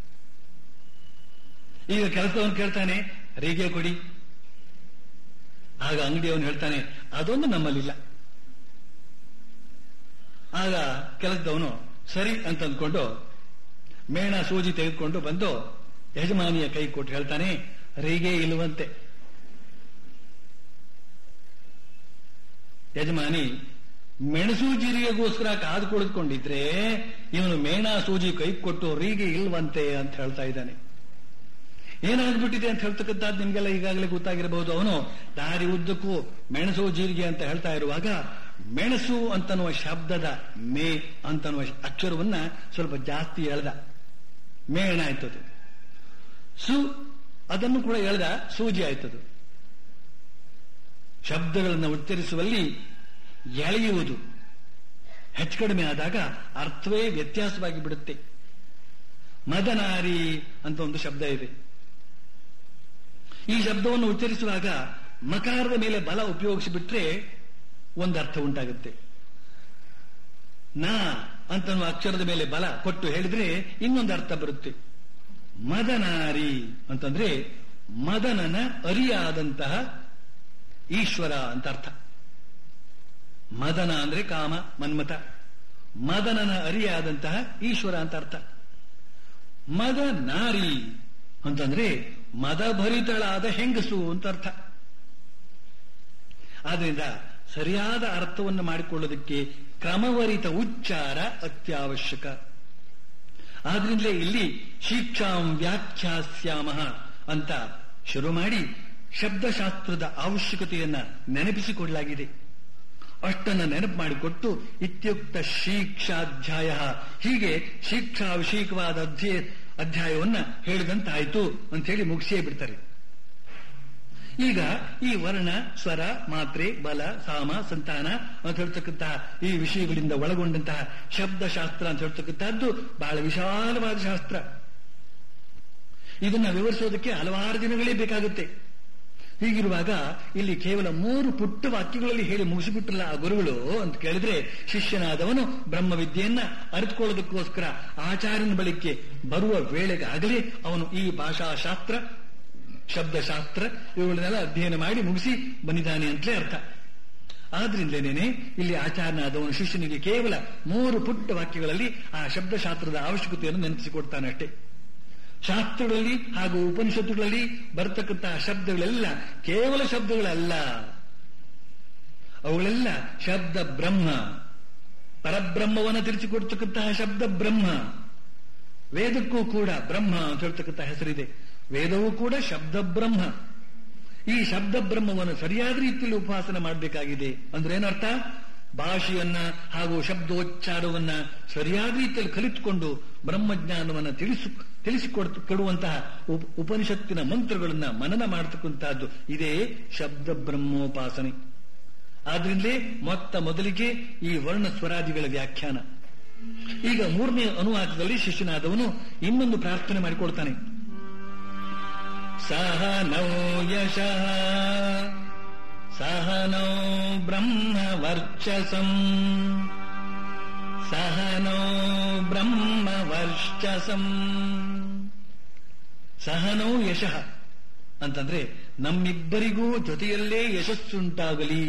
ಈಗ ಕೆಲಸದವನು ಕೇಳ್ತಾನೆ ರೀಗೆ ಕೊಡಿ ಆಗ ಅಂಗಡಿಯವನು ಹೇಳ್ತಾನೆ ಅದೊಂದು ನಮ್ಮಲ್ಲಿಲ್ಲ ಆಗ ಕೆಲಸದವನು ಸರಿ ಅಂತ ಅಂದ್ಕೊಂಡು ಮೇಣ ಸೂಜಿ ತೆಗೆದುಕೊಂಡು ಬಂದು ಯಜಮಾನಿಯ ಕೈ ಕೊಟ್ಟು ಹೇಳ್ತಾನೆ ರೀಗೆ ಇಲ್ಲವಂತೆ ಯಜಮಾನಿ ಮೆಣಸು ಜೀರಿಗೆಗೋಸ್ಕರ ಕಾದು ಕುಳಿತುಕೊಂಡಿದ್ರೆ ಇವನು ಮೇಣ ಸೂಜಿ ಕೈ ಕೊಟ್ಟು ರೀಗೆ ಇಲ್ವಂತೆ ಅಂತ ಹೇಳ್ತಾ ಇದ್ದಾನೆ ಏನಾಗ್ಬಿಟ್ಟಿದೆ ಅಂತ ಹೇಳ್ತಕ್ಕಂಥದ್ದು ನಿಮ್ಗೆಲ್ಲ ಈಗಾಗಲೇ ಗೊತ್ತಾಗಿರಬಹುದು ಅವನು ದಾರಿ ಉದ್ದಕ್ಕೂ ಮೆಣಸು ಜೀರಿಗೆ ಅಂತ ಹೇಳ್ತಾ ಇರುವಾಗ ಮೆಣಸು ಅಂತನ್ನುವ ಶಬ್ದದ ಮೇ ಅಂತನ್ನುವ ಅಕ್ಷರವನ್ನ ಸ್ವಲ್ಪ ಜಾಸ್ತಿ ಎಳೆದ ಮೇಣ ಆಯ್ತದು ಸು ಅದನ್ನು ಕೂಡ ಎಳೆದ ಸೂಜಿ ಆಯ್ತದು ಶಬ್ದಗಳನ್ನು ಉಚ್ಚರಿಸುವಲ್ಲಿ ಎಳೆಯುವುದು ಹೆಚ್ಚು ಕಡಿಮೆ ಆದಾಗ ಅರ್ಥವೇ ವ್ಯತ್ಯಾಸವಾಗಿ ಬಿಡುತ್ತೆ ಮದನಾರಿ ಅಂತ ಒಂದು ಶಬ್ದ ಇದೆ ಈ ಶಬ್ದವನ್ನು ಉಚ್ಚರಿಸುವಾಗ ಮಕಾರದ ಮೇಲೆ ಬಲ ಉಪಯೋಗಿಸಿಬಿಟ್ರೆ ಒಂದು ಅರ್ಥ ಉಂಟಾಗುತ್ತೆ ನಾ ಅಂತನ್ನುವ ಅಕ್ಷರದ ಮೇಲೆ ಬಲ ಕೊಟ್ಟು ಹೇಳಿದ್ರೆ ಇನ್ನೊಂದು ಅರ್ಥ ಬರುತ್ತೆ ಮದನಾರಿ ಅಂತಂದ್ರೆ ಮದನನ ಅರಿಯಾದಂತಹ ಈಶ್ವರ ಅಂತ ಅರ್ಥ ಮದನ ಅಂದ್ರೆ ಕಾಮ ಮನ್ಮತ ಮದನನ ಅರಿಯಾದಂತಹ ಈಶ್ವರ ಅಂತ ಅರ್ಥ ಮದ ನಾರಿ ಅಂತಂದ್ರೆ ಮದಭರಿತಳಾದ ಹೆಂಗಸು ಅಂತ ಅರ್ಥ ಆದ್ರಿಂದ ಸರಿಯಾದ ಅರ್ಥವನ್ನು ಮಾಡಿಕೊಳ್ಳೋದಕ್ಕೆ ಕ್ರಮವರಿತ ಉಚ್ಚಾರ ಅತ್ಯವಶ್ಯಕ ಆದ್ರಿಂದಲೇ ಇಲ್ಲಿ ಶಿಕ್ಷಾಂ ವ್ಯಾಖ್ಯಾಸ್ಯಾಮ ಅಂತ ಶುರು ಮಾಡಿ ಶಬ್ದಶಾಸ್ತ್ರದ ಅವಶ್ಯಕತೆಯನ್ನ ನೆನಪಿಸಿಕೊಡಲಾಗಿದೆ ಅಷ್ಟನ್ನ ನೆನಪು ಮಾಡಿಕೊಟ್ಟು ಇತ್ಯುಕ್ತ ಶಿಕ್ಷಾಧ್ಯಾಯ ಹೀಗೆ ಶಿಕ್ಷಾ ವಿಷಯಕವಾದ ಅಧ್ಯಾಯ ಅಧ್ಯಾಯವನ್ನ ಹೇಳಿದಂತಾಯ್ತು ಅಂತ ಹೇಳಿ ಮುಗಿಸೇ ಬಿಡ್ತಾರೆ ಈಗ ಈ ವರ್ಣ ಸ್ವರ ಮಾತ್ರೆ ಬಲ ಸಾಮ ಸಂತಾನ ಅಂತ ಹೇಳ್ತಕ್ಕಂತಹ ಈ ವಿಷಯಗಳಿಂದ ಒಳಗೊಂಡಂತಹ ಶಬ್ದಶಾಸ್ತ್ರ ಅಂತ ಹೇಳ್ತಕ್ಕಂತಹದ್ದು ಬಹಳ ವಿಶಾಲವಾದ ಶಾಸ್ತ್ರ ಇದನ್ನ ವಿವರಿಸೋದಕ್ಕೆ ಹಲವಾರು ದಿನಗಳೇ ಬೇಕಾಗುತ್ತೆ ಹೀಗಿರುವಾಗ ಇಲ್ಲಿ ಕೇವಲ ಮೂರು ಪುಟ್ಟ ವಾಕ್ಯಗಳಲ್ಲಿ ಹೇಳಿ ಮುಗಿಸಿಬಿಟ್ಟಲ್ಲ ಆ ಗುರುಗಳು ಅಂತ ಕೇಳಿದ್ರೆ ಶಿಷ್ಯನಾದವನು ಬ್ರಹ್ಮವಿದ್ಯೆಯನ್ನ ಅರಿತುಕೊಳ್ಳೋದಕ್ಕೋಸ್ಕರ ಆಚಾರ್ಯನ ಬಳಿಕೆ ಬರುವ ವೇಳೆಗಾಗಲೇ ಅವನು ಈ ಭಾಷಾಶಾಸ್ತ್ರ ಶಬ್ದಶಾಸ್ತ್ರ ಇವುಗಳನ್ನೆಲ್ಲ ಅಧ್ಯಯನ ಮಾಡಿ ಮುಗಿಸಿ ಬಂದಿದ್ದಾನೆ ಅಂತಲೇ ಅರ್ಥ ಆದ್ರಿಂದಲೇನೆ ಇಲ್ಲಿ ಆಚಾರ್ಯನಾದವನು ಶಿಷ್ಯನಿಗೆ ಕೇವಲ ಮೂರು ಪುಟ್ಟ ವಾಕ್ಯಗಳಲ್ಲಿ ಆ ಶಬ್ದಶಾಸ್ತ್ರದ ಅವಶ್ಯಕತೆಯನ್ನು ನೆನಪಿಸಿಕೊಡ್ತಾನೆ ಅಷ್ಟೇ ಶಾಸ್ತ್ರಗಳಲ್ಲಿ ಹಾಗೂ ಉಪನಿಷತ್ತುಗಳಲ್ಲಿ ಬರ್ತಕ್ಕಂತಹ ಶಬ್ದಗಳೆಲ್ಲ ಕೇವಲ ಶಬ್ದಗಳಲ್ಲ ಅವುಗಳೆಲ್ಲ ಶಬ್ದ ಬ್ರಹ್ಮ ಪರಬ್ರಹ್ಮವನ್ನು ತಿಳಿಸಿಕೊಡ್ತಕ್ಕಂತಹ ಶಬ್ದ ಬ್ರಹ್ಮ ವೇದಕ್ಕೂ ಕೂಡ ಬ್ರಹ್ಮ ಅಂತ ಹೇಳ್ತಕ್ಕಂತಹ ಹೆಸರಿದೆ ವೇದವೂ ಕೂಡ ಶಬ್ದ ಬ್ರಹ್ಮ ಈ ಶಬ್ದ ಬ್ರಹ್ಮವನ್ನು ಸರಿಯಾದ ರೀತಿಯಲ್ಲಿ ಉಪಾಸನೆ ಮಾಡಬೇಕಾಗಿದೆ ಅಂದ್ರೆ ಏನರ್ಥ ಭಾಷೆಯನ್ನ ಹಾಗೂ ಶಬ್ದೋಚ್ಚಾರವನ್ನ ಸರಿಯಾದ ರೀತಿಯಲ್ಲಿ ಕಲಿತುಕೊಂಡು ಬ್ರಹ್ಮಜ್ಞಾನವನ್ನ ತಿಳಿಸು ತಿಳಿಸಿಕೊಡ್ ಕೊಡುವಂತಹ ಉಪ- ಉಪನಿಷತ್ತಿನ ಮಂತ್ರಗಳನ್ನ ಮನನ ಮಾಡತಕ್ಕಂತಹದ್ದು ಇದೇ ಶಬ್ದ ಬ್ರಹ್ಮೋಪಾಸನೆ ಆದ್ರಿಂದಲೇ ಮೊತ್ತ ಮೊದಲಿಗೆ ಈ ವರ್ಣ ಸ್ವರಾದಿಗಳ ವ್ಯಾಖ್ಯಾನ ಈಗ ಮೂರನೇ ಅನುವಾದದಲ್ಲಿ ಶಿಷ್ಯನಾದವನು ಇನ್ನೊಂದು ಪ್ರಾರ್ಥನೆ ಮಾಡಿಕೊಳ್ತಾನೆ ಸಹ ನೌ ಯಶಃ ಸಹ ನೌ ಬ್ರಹ್ಮ ವರ್ಚಸಂ ಸಹ ನೌ ಬ್ರಹ್ಮ ವರ್ಚಸಂ ಸಹನೌ ಯಶಃ ಅಂತಂದ್ರೆ ನಮ್ಮಿಬ್ಬರಿಗೂ ಜೊತೆಯಲ್ಲೇ ಯಶಸ್ಸುಂಟಾಗಲಿ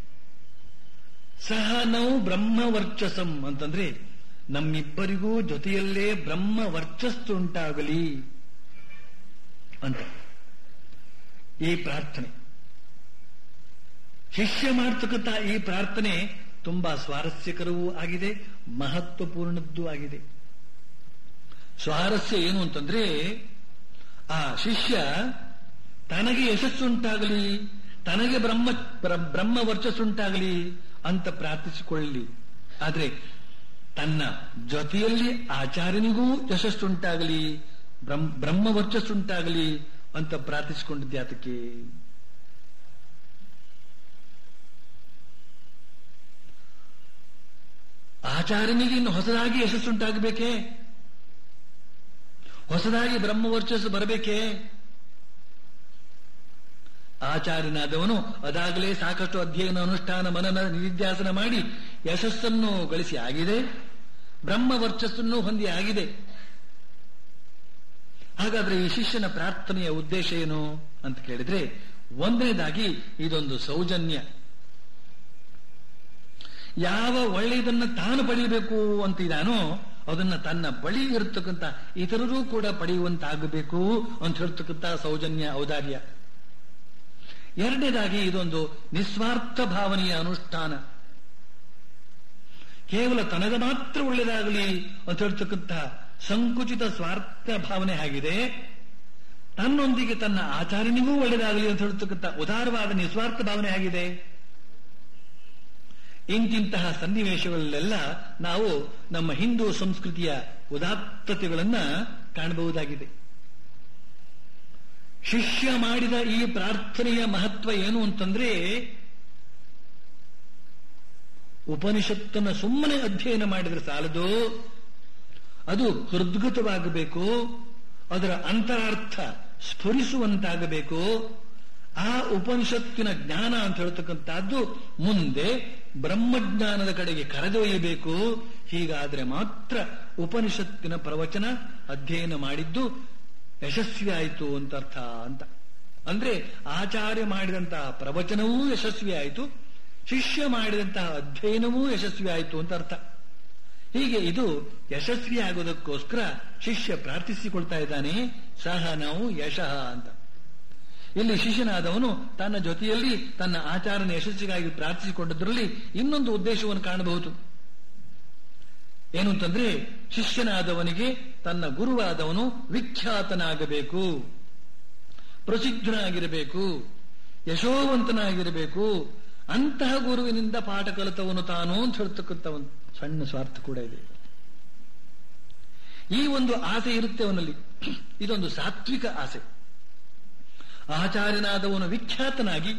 ಸಹನೌ ಬ್ರಹ್ಮ ವರ್ಚಸಂ ಅಂತಂದ್ರೆ ನಮ್ಮಿಬ್ಬರಿಗೂ ಜೊತೆಯಲ್ಲೇ ಬ್ರಹ್ಮ ವರ್ಚಸ್ಸುಂಟಾಗಲಿ ಅಂತ ಈ ಪ್ರಾರ್ಥನೆ ಶಿಷ್ಯ ಮಾಡ್ತಕ್ಕಂಥ ಈ ಪ್ರಾರ್ಥನೆ ತುಂಬಾ ಸ್ವಾರಸ್ಯಕರವೂ ಆಗಿದೆ ಮಹತ್ವಪೂರ್ಣದ್ದೂ ಆಗಿದೆ ಸ್ವಾರಸ್ಯ ಏನು ಅಂತಂದ್ರೆ ಆ ಶಿಷ್ಯ ತನಗೆ ಯಶಸ್ಸುಂಟಾಗಲಿ ತನಗೆ ಬ್ರಹ್ಮ ಬ್ರ- ಬ್ರಹ್ಮ ವರ್ಚಸ್ಸುಂಟಾಗಲಿ ಅಂತ ಪ್ರಾರ್ಥಿಸಿಕೊಳ್ಳಲಿ ಆದ್ರೆ ತನ್ನ ಜೊತೆಯಲ್ಲಿ ಆಚಾರ್ಯನಿಗೂ ಯಶಸ್ಸುಂಟಾಗಲಿ ಬ್ರಹ್ಮ ಬ್ರಹ್ಮ ವರ್ಚಸ್ಸುಂಟಾಗಲಿ ಅಂತ ಪ್ರಾರ್ಥಿಸಿಕೊಂಡಿದ್ದೆ ಅದಕ್ಕೆ ಆಚಾರ್ಯನಿಗೆ ಇನ್ನು ಹೊಸದಾಗಿ ಯಶಸ್ಸುಂಟಾಗಬೇಕೇ ಹೊಸದಾಗಿ ಬ್ರಹ್ಮ ವರ್ಚಸ್ಸು ಬರಬೇಕೇ ಆಚಾರ್ಯನಾದವನು ಅದಾಗಲೇ ಸಾಕಷ್ಟು ಅಧ್ಯಯನ ಅನುಷ್ಠಾನ ಮನನ ನಿಧಿಧ್ಯಾಸನ ಮಾಡಿ ಯಶಸ್ಸನ್ನು ಗಳಿಸಿ ಆಗಿದೆ ಬ್ರಹ್ಮ ವರ್ಚಸ್ಸನ್ನು ಹೊಂದಿ ಆಗಿದೆ ಹಾಗಾದ್ರೆ ಈ ಶಿಷ್ಯನ ಪ್ರಾರ್ಥನೆಯ ಉದ್ದೇಶ ಏನು ಅಂತ ಕೇಳಿದ್ರೆ ಒಂದನೇದಾಗಿ ಇದೊಂದು ಸೌಜನ್ಯ ಯಾವ ಒಳ್ಳೆಯದನ್ನ ತಾನು ಪಡೆಯಬೇಕು ಅಂತಿದಾನೋ ಅದನ್ನ ತನ್ನ ಬಳಿ ಇರತಕ್ಕಂತ ಇತರರೂ ಕೂಡ ಪಡೆಯುವಂತಾಗಬೇಕು ಅಂತ ಹೇಳ್ತಕ್ಕಂಥ ಸೌಜನ್ಯ ಔದಾರ್ಯ ಎರಡನೇದಾಗಿ ಇದೊಂದು ನಿಸ್ವಾರ್ಥ ಭಾವನೆಯ ಅನುಷ್ಠಾನ ಕೇವಲ ತನಗೆ ಮಾತ್ರ ಒಳ್ಳೆಯದಾಗಲಿ ಅಂತ ಹೇಳ್ತಕ್ಕಂಥ ಸಂಕುಚಿತ ಸ್ವಾರ್ಥ ಭಾವನೆ ಆಗಿದೆ ತನ್ನೊಂದಿಗೆ ತನ್ನ ಆಚಾರ್ಯನಿಗೂ ಒಳ್ಳೆಯದಾಗಲಿ ಅಂತ ಹೇಳ್ತಕ್ಕಂಥ ಉದಾರವಾದ ನಿಸ್ವಾರ್ಥ ಭಾವನೆ ಆಗಿದೆ ಇಂತಿಂತಹ ಸನ್ನಿವೇಶಗಳಲ್ಲೆಲ್ಲ ನಾವು ನಮ್ಮ ಹಿಂದೂ ಸಂಸ್ಕೃತಿಯ ಉದಾತ್ತತೆಗಳನ್ನ ಕಾಣಬಹುದಾಗಿದೆ ಶಿಷ್ಯ ಮಾಡಿದ ಈ ಪ್ರಾರ್ಥನೆಯ ಮಹತ್ವ ಏನು ಅಂತಂದ್ರೆ ಉಪನಿಷತ್ತನ್ನ ಸುಮ್ಮನೆ ಅಧ್ಯಯನ ಮಾಡಿದ್ರೆ ಸಾಲದು ಅದು ಹೃದ್ಗತವಾಗಬೇಕು ಅದರ ಅಂತರಾರ್ಥ ಸ್ಫುರಿಸುವಂತಾಗಬೇಕು ಆ ಉಪನಿಷತ್ತಿನ ಜ್ಞಾನ ಅಂತ ಹೇಳ್ತಕ್ಕಂಥದ್ದು ಮುಂದೆ ಬ್ರಹ್ಮಜ್ಞಾನದ ಕಡೆಗೆ ಕರೆದೊಯ್ಯಬೇಕು ಹೀಗಾದ್ರೆ ಮಾತ್ರ ಉಪನಿಷತ್ತಿನ ಪ್ರವಚನ ಅಧ್ಯಯನ ಮಾಡಿದ್ದು ಯಶಸ್ವಿಯಾಯಿತು ಅಂತ ಅರ್ಥ ಅಂತ ಅಂದ್ರೆ ಆಚಾರ್ಯ ಮಾಡಿದಂತಹ ಪ್ರವಚನವೂ ಯಶಸ್ವಿ ಆಯಿತು ಶಿಷ್ಯ ಮಾಡಿದಂತಹ ಅಧ್ಯಯನವೂ ಯಶಸ್ವಿ ಆಯಿತು ಅಂತ ಅರ್ಥ ಹೀಗೆ ಇದು ಯಶಸ್ವಿಯಾಗುವುದಕ್ಕೋಸ್ಕರ ಶಿಷ್ಯ ಪ್ರಾರ್ಥಿಸಿಕೊಳ್ತಾ ಇದ್ದಾನೆ ಸಹ ನಾವು ಯಶಃ ಅಂತ ಇಲ್ಲಿ ಶಿಷ್ಯನಾದವನು ತನ್ನ ಜೊತೆಯಲ್ಲಿ ತನ್ನ ಆಚಾರನ ಯಶಸ್ಸಿಗಾಗಿ ಪ್ರಾರ್ಥಿಸಿಕೊಂಡದ್ರಲ್ಲಿ ಇನ್ನೊಂದು ಉದ್ದೇಶವನ್ನು ಕಾಣಬಹುದು ಏನು ಅಂತಂದ್ರೆ ಶಿಷ್ಯನಾದವನಿಗೆ ತನ್ನ ಗುರುವಾದವನು ವಿಖ್ಯಾತನಾಗಬೇಕು ಪ್ರಸಿದ್ಧನಾಗಿರಬೇಕು ಯಶೋವಂತನಾಗಿರಬೇಕು ಅಂತಹ ಗುರುವಿನಿಂದ ಪಾಠ ಕಲಿತವನು ತಾನು ಅಂತ ಹೇಳ್ತಕ್ಕಂಥ ಒಂದು ಸಣ್ಣ ಸ್ವಾರ್ಥ ಕೂಡ ಇದೆ ಈ ಒಂದು ಆಸೆ ಇರುತ್ತೆ ಅವನಲ್ಲಿ ಇದೊಂದು ಸಾತ್ವಿಕ ಆಸೆ ಆಚಾರ್ಯನಾದವನು ವಿಖ್ಯಾತನಾಗಿ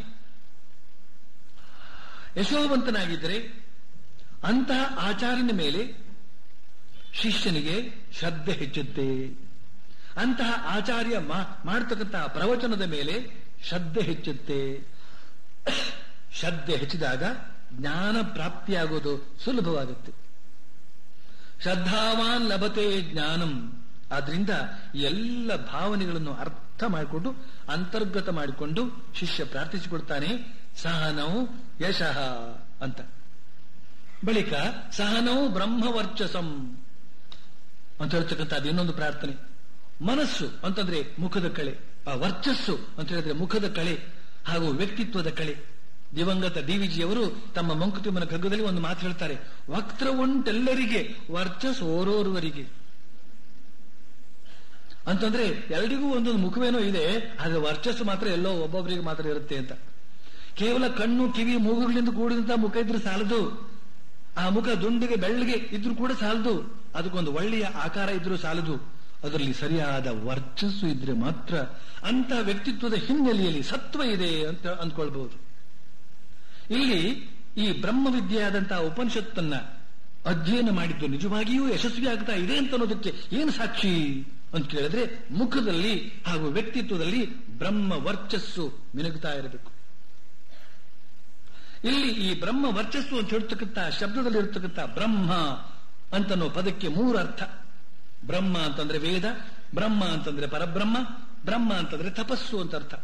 ಯಶೋವಂತನಾಗಿದ್ದರೆ ಅಂತಹ ಆಚಾರ್ಯನ ಮೇಲೆ ಶಿಷ್ಯನಿಗೆ ಶ್ರದ್ಧೆ ಹೆಚ್ಚುತ್ತೆ ಅಂತಹ ಆಚಾರ್ಯ ಮಾಡತಕ್ಕಂತಹ ಪ್ರವಚನದ ಮೇಲೆ ಶ್ರದ್ಧೆ ಹೆಚ್ಚುತ್ತೆ ಶ್ರದ್ಧೆ ಹೆಚ್ಚಿದಾಗ ಜ್ಞಾನ ಪ್ರಾಪ್ತಿಯಾಗೋದು ಸುಲಭವಾಗುತ್ತೆ ಶ್ರದ್ಧಾವಾನ್ ಲಭತೆ ಜ್ಞಾನಂ ಆದ್ರಿಂದ ಎಲ್ಲ ಭಾವನೆಗಳನ್ನು ಅರ್ಥ ಮಾಡಿಕೊಂಡು ಅಂತರ್ಗತ ಮಾಡಿಕೊಂಡು ಶಿಷ್ಯ ಪ್ರಾರ್ಥಿಸಿಕೊಡ್ತಾನೆ ಸಹನವು ಯಶಃ ಅಂತ ಬಳಿಕ ಸಹನವು ಬ್ರಹ್ಮವರ್ಚಸಂ ಅಂತ ಹೇಳ್ತಕ್ಕಂಥದ್ದು ಇನ್ನೊಂದು ಪ್ರಾರ್ಥನೆ ಮನಸ್ಸು ಅಂತಂದ್ರೆ ಮುಖದ ಕಳೆ ಆ ವರ್ಚಸ್ಸು ಅಂತ ಹೇಳಿದ್ರೆ ಮುಖದ ಕಳೆ ಹಾಗೂ ವ್ಯಕ್ತಿತ್ವದ ಕಳೆ ದಿವಂಗತ ಡಿವಿಜಿಯವರು ತಮ್ಮ ಮಂಕುತಿಮ್ಮನ ಕಗ್ಗದಲ್ಲಿ ಒಂದು ಮಾತು ಹೇಳ್ತಾರೆ ವಕ್ರ ಉಂಟೆಲ್ಲರಿಗೆ ವರ್ಚಸ್ ಓರೋರುವರಿಗೆ ಅಂತಂದ್ರೆ ಎಲ್ರಿಗೂ ಒಂದೊಂದು ಮುಖವೇನೋ ಇದೆ ಆದ್ರೆ ವರ್ಚಸ್ಸು ಮಾತ್ರ ಎಲ್ಲೋ ಒಬ್ಬೊಬ್ಬರಿಗೆ ಮಾತ್ರ ಇರುತ್ತೆ ಅಂತ ಕೇವಲ ಕಣ್ಣು ಕಿವಿ ಮೂಗುಗಳಿಂದ ಕೂಡಿದಂತಹ ಮುಖ ಇದ್ರೆ ಸಾಲದು ಆ ಮುಖ ದುಂಡಿಗೆ ಬೆಳ್ಳಗೆ ಇದ್ರೂ ಕೂಡ ಸಾಲದು ಅದಕ್ಕೊಂದು ಒಳ್ಳೆಯ ಆಕಾರ ಇದ್ರೂ ಸಾಲದು ಅದರಲ್ಲಿ ಸರಿಯಾದ ವರ್ಚಸ್ಸು ಇದ್ರೆ ಮಾತ್ರ ಅಂತ ವ್ಯಕ್ತಿತ್ವದ ಹಿನ್ನೆಲೆಯಲ್ಲಿ ಸತ್ವ ಇದೆ ಅಂತ ಅಂದ್ಕೊಳ್ಬಹುದು ಇಲ್ಲಿ ಈ ಬ್ರಹ್ಮವಿದ್ಯೆಯಾದಂತಹ ಉಪನಿಷತ್ತನ್ನ ಅಧ್ಯಯನ ಮಾಡಿದ್ದು ನಿಜವಾಗಿಯೂ ಯಶಸ್ವಿ ಆಗ್ತಾ ಇದೆ ಅಂತ ಅನ್ನೋದಕ್ಕೆ ಏನು ಸಾಕ್ಷಿ ಅಂತ ಕೇಳಿದ್ರೆ ಮುಖದಲ್ಲಿ ಹಾಗೂ ವ್ಯಕ್ತಿತ್ವದಲ್ಲಿ ಬ್ರಹ್ಮ ವರ್ಚಸ್ಸು ಮಿನುಗ್ತಾ ಇರಬೇಕು ಇಲ್ಲಿ ಈ ಬ್ರಹ್ಮ ವರ್ಚಸ್ಸು ಅಂತ ಹೇಳ್ತಕ್ಕಂಥ ಶಬ್ದದಲ್ಲಿ ಇರ್ತಕ್ಕಂಥ ಬ್ರಹ್ಮ ಅಂತನ್ನೋ ಪದಕ್ಕೆ ಮೂರು ಅರ್ಥ ಬ್ರಹ್ಮ ಅಂತಂದ್ರೆ ವೇದ ಬ್ರಹ್ಮ ಅಂತಂದ್ರೆ ಪರಬ್ರಹ್ಮ ಬ್ರಹ್ಮ ಅಂತಂದ್ರೆ ತಪಸ್ಸು ಅಂತ ಅರ್ಥ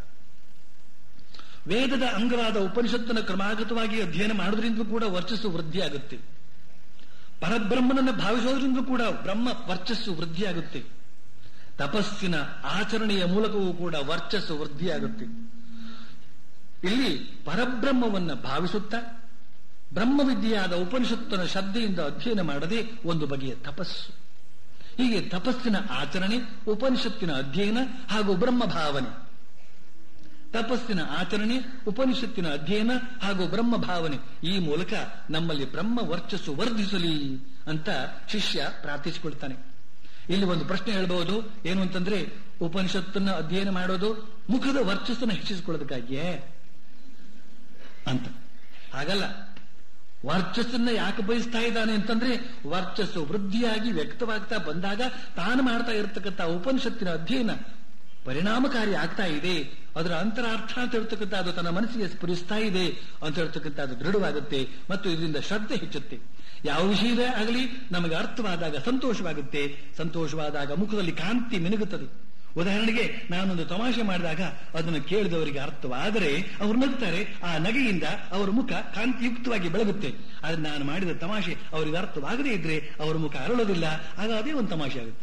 ವೇದದ ಅಂಗವಾದ ಉಪನಿಷತ್ತನ ಕ್ರಮಾಗತವಾಗಿ ಅಧ್ಯಯನ ಮಾಡೋದ್ರಿಂದ ಕೂಡ ವರ್ಚಸ್ಸು ವೃದ್ಧಿಯಾಗುತ್ತೆ ಪರಬ್ರಹ್ಮನನ್ನು ಭಾವಿಸೋದ್ರಿಂದ ಕೂಡ ಬ್ರಹ್ಮ ವರ್ಚಸ್ಸು ವೃದ್ಧಿಯಾಗುತ್ತೆ ತಪಸ್ಸಿನ ಆಚರಣೆಯ ಮೂಲಕವೂ ಕೂಡ ವರ್ಚಸ್ಸು ವೃದ್ಧಿಯಾಗುತ್ತೆ ಇಲ್ಲಿ ಪರಬ್ರಹ್ಮವನ್ನ ಭಾವಿಸುತ್ತಾ ಬ್ರಹ್ಮವಿದ್ಯೆಯಾದ ಉಪನಿಷತ್ತನ ಶ್ರದ್ಧೆಯಿಂದ ಅಧ್ಯಯನ ಮಾಡದೆ ಒಂದು ಬಗೆಯ ತಪಸ್ಸು ಹೀಗೆ ತಪಸ್ಸಿನ ಆಚರಣೆ ಉಪನಿಷತ್ತಿನ ಅಧ್ಯಯನ ಹಾಗೂ ಬ್ರಹ್ಮ ಭಾವನೆ ತಪಸ್ಸಿನ ಆಚರಣೆ ಉಪನಿಷತ್ತಿನ ಅಧ್ಯಯನ ಹಾಗೂ ಬ್ರಹ್ಮ ಭಾವನೆ ಈ ಮೂಲಕ ನಮ್ಮಲ್ಲಿ ಬ್ರಹ್ಮ ವರ್ಚಸ್ಸು ವರ್ಧಿಸಲಿ ಅಂತ ಶಿಷ್ಯ ಪ್ರಾರ್ಥಿಸಿಕೊಳ್ತಾನೆ ಇಲ್ಲಿ ಒಂದು ಪ್ರಶ್ನೆ ಹೇಳ್ಬಹುದು ಏನು ಅಂತಂದ್ರೆ ಉಪನಿಷತ್ತನ್ನ ಅಧ್ಯಯನ ಮಾಡೋದು ಮುಖದ ವರ್ಚಸ್ಸನ್ನು ಹೆಚ್ಚಿಸಿಕೊಳ್ಳೋದಕ್ಕಾಗಿಯೇ ಅಂತ ಹಾಗಲ್ಲ ವರ್ಚಸ್ಸನ್ನ ಯಾಕೆ ಬಯಸ್ತಾ ಇದ್ದಾನೆ ಅಂತಂದ್ರೆ ವರ್ಚಸ್ಸು ವೃದ್ಧಿಯಾಗಿ ವ್ಯಕ್ತವಾಗ್ತಾ ಬಂದಾಗ ತಾನು ಮಾಡ್ತಾ ಇರತಕ್ಕಂಥ ಉಪನಿಷತ್ತಿನ ಅಧ್ಯಯನ ಪರಿಣಾಮಕಾರಿ ಆಗ್ತಾ ಇದೆ ಅದರ ಅಂತರಾರ್ಥ ಅಂತ ಹೇಳ್ತಕ್ಕಂಥ ಅದು ತನ್ನ ಮನಸ್ಸಿಗೆ ಸ್ಫುರಿಸ್ತಾ ಇದೆ ಅಂತ ಹೇಳ್ತಕ್ಕಂಥ ಅದು ದೃಢವಾಗುತ್ತೆ ಮತ್ತು ಇದರಿಂದ ಶ್ರದ್ಧೆ ಹೆಚ್ಚುತ್ತೆ ಯಾವ ವಿಷಯವೇ ಆಗಲಿ ನಮಗೆ ಅರ್ಥವಾದಾಗ ಸಂತೋಷವಾಗುತ್ತೆ ಸಂತೋಷವಾದಾಗ ಮುಖದಲ್ಲಿ ಕಾಂತಿ ಮಿನುಗುತ್ತದೆ ಉದಾಹರಣೆಗೆ ನಾನೊಂದು ತಮಾಷೆ ಮಾಡಿದಾಗ ಅದನ್ನು ಕೇಳಿದವರಿಗೆ ಅರ್ಥವಾದರೆ ಅವರು ನಗ್ತಾರೆ ಆ ನಗೆಯಿಂದ ಅವರ ಮುಖ ಕಾಂತಿಯುಕ್ತವಾಗಿ ಬೆಳಗುತ್ತೆ ಆದ್ರೆ ನಾನು ಮಾಡಿದ ತಮಾಷೆ ಅವರಿಗೆ ಅರ್ಥವಾಗದೇ ಇದ್ರೆ ಅವರ ಮುಖ ಅರಳೋದಿಲ್ಲ ಆಗ ಅದೇ ಒಂದು ತಮಾಷೆ ಆಗುತ್ತೆ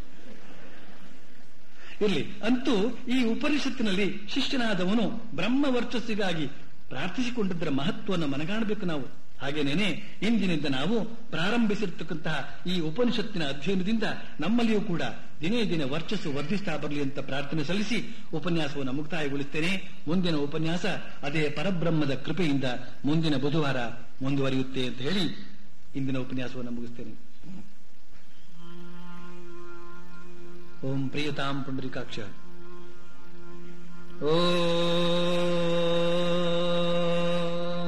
ಇರಲಿ ಅಂತೂ ಈ ಉಪನಿಷತ್ತಿನಲ್ಲಿ ಶಿಷ್ಯನಾದವನು ಬ್ರಹ್ಮ ವರ್ಚಸ್ಸಿಗಾಗಿ ಪ್ರಾರ್ಥಿಸಿಕೊಂಡಿದ್ದರ ಮಹತ್ವವನ್ನು ಮನಗಾಣಬೇಕು ನಾವು ಹಾಗೇನೇನೆ ಇಂದಿನಿಂದ ನಾವು ಪ್ರಾರಂಭಿಸಿರ್ತಕ್ಕಂತಹ ಈ ಉಪನಿಷತ್ತಿನ ಅಧ್ಯಯನದಿಂದ ನಮ್ಮಲ್ಲಿಯೂ ಕೂಡ ದಿನೇ ದಿನ ವರ್ಚಸ್ಸು ವರ್ಧಿಸ್ತಾ ಬರಲಿ ಅಂತ ಪ್ರಾರ್ಥನೆ ಸಲ್ಲಿಸಿ ಉಪನ್ಯಾಸವನ್ನು ಮುಕ್ತಾಯಗೊಳಿಸ್ತೇನೆ ಮುಂದಿನ ಉಪನ್ಯಾಸ ಅದೇ ಪರಬ್ರಹ್ಮದ ಕೃಪೆಯಿಂದ ಮುಂದಿನ ಬುಧವಾರ ಮುಂದುವರಿಯುತ್ತೆ ಅಂತ ಹೇಳಿ ಇಂದಿನ ಉಪನ್ಯಾಸವನ್ನು ಮುಗಿಸ್ತೇನೆ ಓಂ ಪ್ರಿಯತಾಂ ಪುಂಡರಿಕಾಕ್ಷ ಓಂ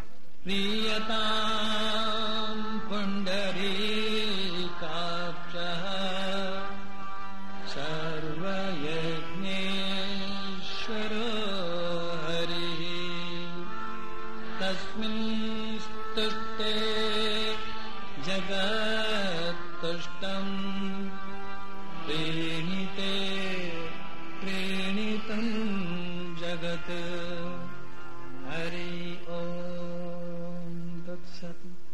ಪ್ರಿಯತಾಂ ಪುಂಡರೀಕಾಕ್ಷ ಸರ್ವಯಜ್ಞೇಶ್ವರೋ ಹರಿಃ ತಸ್ಮಿನ್ ಸ್ತುಷ್ಟೇ ಜಗತ್ತುಷ್ಟಂ प्रेणिते प्रेणितम् जगत् हरि ॐ तत्सत्